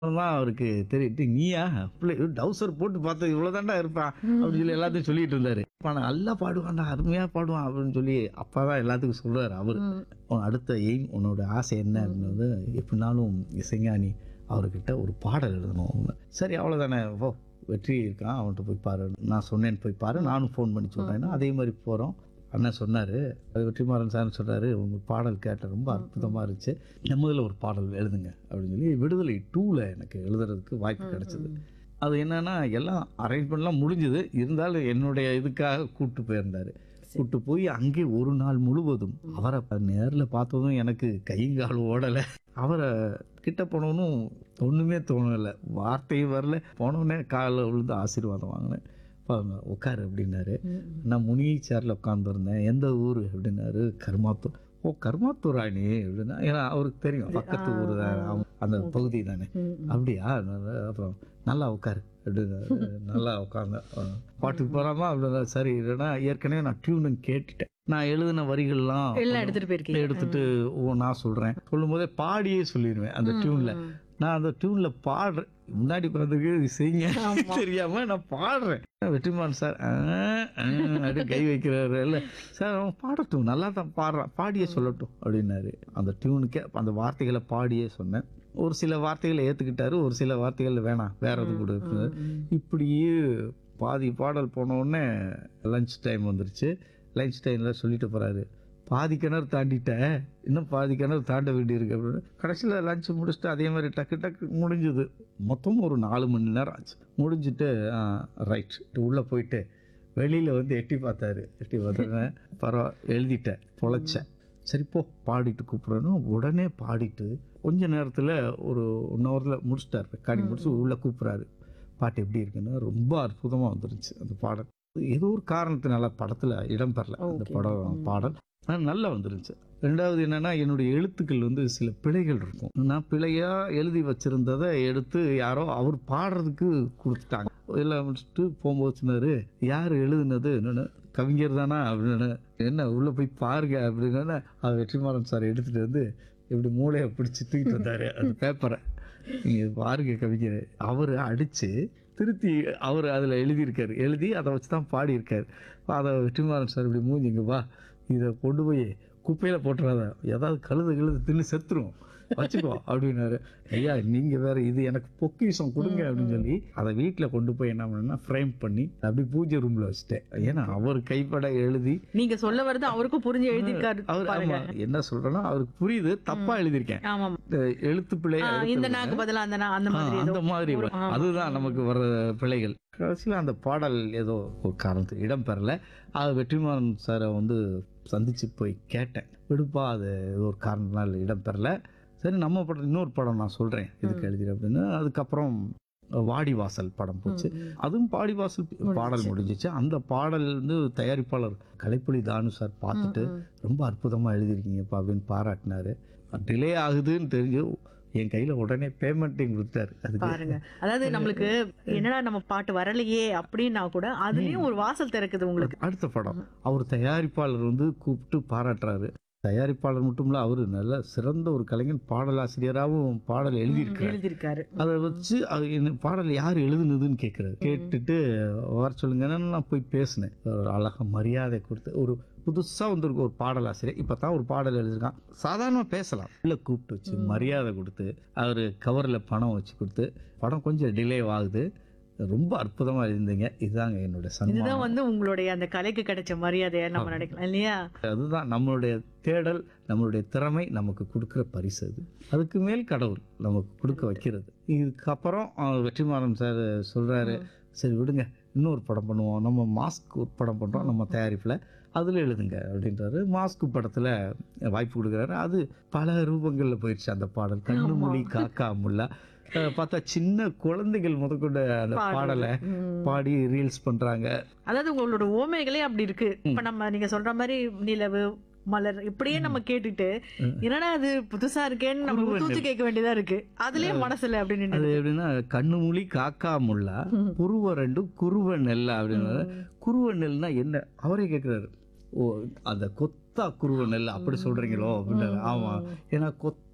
தான் அவருக்கு தெரியுது நீயா பிள்ளை டவுசர் போட்டு பார்த்து இவ்வளவுதான்டா இருப்பான் அப்படின்னு சொல்லி எல்லாத்தையும் சொல்லிட்டு இருந்தாரு "அப்பா, நான் நல்லா பாடுவான்டா அருமையா பாடுவான் அப்படின்னு சொல்லி அப்பதான் எல்லாத்துக்கும் சொல்றாரு அவரு உன் அடுத்த எய்ம் உன்னோட ஆசை என்ன அப்படின்றது எப்படினாலும் இசைஞானி அவர்கிட்ட ஒரு பாடல் எழுதணும் அப்படின்னு. சரி அவ்வளோதானே ஓ வெற்றி இருக்கான் அவன்கிட்ட போய் பாரு நான் சொன்னேன்னு போய் பாரு நானும் ஃபோன் பண்ணி சொல்கிறேன்னா அதே மாதிரி போகிறோம் அண்ணன் சொன்னார் அது வெற்றிமாறன் சார் சொல்கிறாரு உங்கள் பாடல் கேட்ட ரொம்ப அற்புதமாக இருந்துச்சு நம்மதில் ஒரு பாடல் எழுதுங்க அப்படின்னு சொல்லி விடுதலை டூவில் எனக்கு எழுதுறதுக்கு வாய்ப்பு கிடைச்சது அது என்னன்னா எல்லாம் அரேஞ்ச்மெண்ட்லாம் முடிஞ்சது இருந்தாலும் என்னுடைய இதுக்காக கூப்பிட்டு போயிருந்தாரு கூப்பிட்டு போய் அங்கே ஒரு நாள் முழுவதும் அவரை நேரில் பார்த்ததும் எனக்கு கைங்கால் ஓடலை அவரை கிட்ட போனவனும் ஒன்றுமே தோணலை வார்த்தையும் வரல போனோடனே காலில் விழுந்து ஆசீர்வாதம் வாங்கினேன் பாருங்க உட்காரு அப்படின்னாரு நான் முனியை சேரில் உட்காந்துருந்தேன் எந்த ஊர் அப்படின்னாரு கருமாத்தூர் ஓ கருமாத்தூரா நீ அப்படின்னா ஏன்னா அவருக்கு தெரியும் பக்கத்து ஊர் தான் அவன் அந்த பகுதி தானே அப்படியா நல்ல- அப்புறம் நல்லா உட்காரு அப்படின்னாரு நல்லா உட்காந்து பாட்டுக்கு போகலாமா அப்படின்னா சரி இல்லைன்னா ஏற்கனவே நான் டியூனு கேட்டுட்டேன் நான் எழுதின வரிகள்லாம் எல்லாம் எடுத்துட்டு போயிருக்கீங்க எடுத்துட்டு ஓ நான் சொல்கிறேன் சொல்லும்போதே பாடியே சொல்லிடுவேன் அந்த டியூனில் நான் அந்த டியூன்ல பாடுறேன் முன்னாடி உட்காந்துருக்கு செய்யுங்க தெரியாம நான் பாடுறேன் வெற்றிமான் சார் ஆ, ஆ, அப்படி கை வைக்கிறாரு இல்ல சார் அவன் பாடட்டும் நல்லா தான் பாடுறான் பாடியே சொல்லட்டும் அப்படின்னாரு அந்த டியூனுக்கே அந்த வார்த்தைகளை பாடியே சொன்னேன் ஒரு சில வார்த்தைகளை ஏத்துக்கிட்டாரு ஒரு சில வார்த்தைகள் வேணாம் வேற எது கொடு இப்படியே பாதி பாடல் போன உடனே லஞ்ச் டைம் வந்துருச்சு லஞ்ச் டைமில் சொல்லிட்டு போறாரு பாதி கிணறு தாண்டிட்டேன் இன்னும் பாதி கிணறு தாண்ட வேண்டியிருக்கு அப்படின்னு கடைசியில் லஞ்ச் முடிச்சுட்டு அதே மாதிரி டக்கு டக்கு முடிஞ்சுது மொத்தம் ஒரு நாலு மணி நேரம் ஆச்சு முடிஞ்சுட்டு ரைட் உள்ளே போயிட்டு வெளியில் வந்து எட்டி பார்த்தாரு எட்டி பார்த்தேன் பரவாயில்ல எழுதிட்டேன் பொழைச்சேன் சரி போ பாடிட்டு கூப்பிட்றேன்னு உடனே பாடிட்டு கொஞ்ச நேரத்தில் ஒரு ஒன் ஹவரில் முடிச்சிட்டார் ரெக்கார்டிங் முடிச்சு உள்ளே கூப்பிட்றாரு பாட்டு எப்படி இருக்குன்னு ரொம்ப அற்புதமாக வந்துருச்சு அந்த பாடல் ஏதோ ஒரு காரணத்தினால படத்தில் இடம் பெறல அந்த Okay. படம் பாடல் ஆனால் நல்லா வந்துருச்சு ரெண்டாவது என்னன்னா என்னுடைய எழுத்துக்கள் வந்து சில பிழைகள் இருக்கும் நான் பிழையா எழுதி வச்சிருந்ததை எடுத்து யாரோ அவர் பாடுறதுக்கு கொடுத்துட்டாங்க எல்லாம் முடிச்சுட்டு போகும்போது சொன்னாரு யார் எழுதுனது என்னன்னு கவிஞர் தானா அப்படின்னு என்ன உள்ள போய் பாருங்க அப்படின்னு அவர் வெற்றிமாறன் சார் எடுத்துட்டு வந்து இப்படி மூளையை பிடிச்சி தூக்கிட்டு வந்தாரு அந்த பேப்பரை நீங்க பாருங்க கவிஞர் அவர் அடிச்சு திருத்தி அவர் அதில் எழுதியிருக்காரு எழுதி அதை வச்சு தான் பாடியிருக்காரு அதை வெற்றிமாறன் சார் இப்படி மூஞ்சிங்க வா இதை கொண்டு போய் குப்பையில் போட்டுறாத ஏதாவது கழுது கழுது தின்னு செத்துரும் வச்சுக்கோ அப்படின்னாரு ஐயா நீங்க வேற இது எனக்கு பொக்கிஷம் கொடுங்க அப்படின்னு சொல்லி அதை வீட்டில் கொண்டு போய் என்ன பண்ணேன்னா ஃப்ரேம் பண்ணி அப்படி பூஜை ரூம்ல வச்சுட்டேன் ஏன்னா அவர் கைப்பட எழுதி நீங்க சொல்ல வருது அவருக்கும் புரிஞ்சு எழுதியிருக்காரு அவர் பாருங்க ஆமா என்ன சொல்றேன்னா அவருக்கு புரியுது தப்பா எழுதியிருக்கேன் ஆமா இந்த எழுத்து பிழை ஆ, இந்த நாக்கு பதிலா அந்த நா- அந்த ஆ, மாதிரி ஏதோ அந்த மாதிரி ஒரு- ஆ. அதுதான் நமக்கு வர்ற பிழைகள் கடைசியில் அந்த பாடல் ஏதோ ஒரு காரணத்துக்கு இடம் பெறல அது வெற்றிமாறன் சாரை வந்து சந்திச்சு போய் கேட்டேன் விடுப்பா அது ஏதோ ஒரு காரணத்தினால இடம் பெறல சரி நம்ம படம் இன்னொரு படம் நான் சொல்றேன் இதுக்கு எழுதிடு அப்படின்னு அதுக்கப்புறம் வாடிவாசல் படம் போச்சு அதுவும் பாடிவாசல் பாடல் முடிஞ்சிச்சு அந்த பாடல் வந்து தயாரிப்பாளர் கலைப்புலி தானு சார் பார்த்துட்டு ரொம்ப அற்புதமாக எழுதியிருக்கீங்கப்பா அப்படின்னு பாராட்டினாரு டிலே ஆகுதுன்னு தெரிஞ்சு என் கையில் உடனே பேமெண்ட்டையும் கொடுத்தாரு அதுக்கு பாருங்க அதாவது நம்மளுக்கு என்னடா நம்ம பாட்டு வரலையே அப்படின்னா கூட அதுலயும் ஒரு வாசல் திறக்குது உங்களுக்கு அடுத்த படம் அவர் தயாரிப்பாளர் வந்து கூப்பிட்டு பாராட்டுறாரு தயாரிப்பாளர் மட்டும் இல்ல அவரு நல்ல சிறந்த ஒரு கலைஞன் பாடலாசிரியராகவும் பாடல் எழுதியிருக்காரு எழுதியிருக்காரு அதை வச்சு அது என்ன பாடல் யார் எழுதுனதுன்னு கேட்குறாரு கேட்டுட்டு வர சொல்லுங்கன்னா நான் போய் பேசினேன் ஒரு அழகா மரியாதை கொடுத்து ஒரு புதுசாக வந்திருக்க ஒரு பாடலாசிரியர் இப்போ தான் ஒரு பாடல் எழுதியிருக்கான் சாதாரணமாக பேசலாம் உள்ள கூப்பிட்டு வச்சு மரியாதை கொடுத்து அவர் கவரில் பணம் வச்சு கொடுத்து படம் கொஞ்சம் டிலே ஆகுது ரொம்ப அற்புதமாக எழுந்தீங்க இதுதாங்க என்னோட சன்மானம் இதுதான் வந்து உங்களுடைய அந்த கலைக்கு கிடைச்ச மரியாதையா நம்ம நினைக்கலாம் இல்லையா அதுதான் நம்மளுடைய தேடல் நம்மளுடைய திறமை நமக்கு கொடுக்குற பரிசு அது அதுக்கு மேல் கடவுள் நமக்கு கொடுக்க வைக்கிறது இதுக்கப்புறம் அஹ், வெற்றிமாறன் சார் சொல்றாரு சரி விடுங்க இன்னொரு படம் பண்ணுவோம் நம்ம மாஸ்க் ஒரு படம் பண்ணுறோம் நம்ம தயாரிப்பில் அதில் எழுதுங்க அப்படின்றாரு மாஸ்க் படத்தில் வாய்ப்பு கொடுக்குறாரு அது பல ரூபங்களில் போயிடுச்சு அந்த பாடல் கண்ணு மொழி காக்கா முல்லா அஹ், பார்த்தா சின்ன குழந்தைகள் முதற்கொண்ட அந்த பாடலை ம். பாடி ரீல்ஸ் பண்ணுறாங்க அதாவது உங்களோட ஓமைகளே அப்படி இருக்கு இப்ப நம்ம நீங்க சொல்ற மாதிரி நிலவு மலர் இப்படியே நம்ம கேட்டுட்டு என்னடா அது புதுசா இருக்கேன்னு நம்ம குருவன் தூத்து கேட்க வேண்டியதா இருக்கு அதுலயே மனசுல அப்படின்னு அது எப்படின்னா கண்ணு மொழி காக்கா முல்லா புருவ ரெண்டு குருவ நெல்லா அப்படின்னு குருவ நெல்னா என்ன அவரே கேட்குறாரு ஓ அந்த கொத்தா குருவ நெல் அப்படி சொல்றீங்களோ அப்படின்னு ஆமா ஏன்னா கொத்த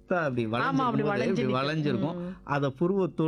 கொத்தா அப்படி ஆமா அப்படி வளைஞ்சிருக்கும் போது வளைஞ்சு இப்படி நிக்கும். வளைஞ்சிருக்கும் ம். அதை புருவத்தோடு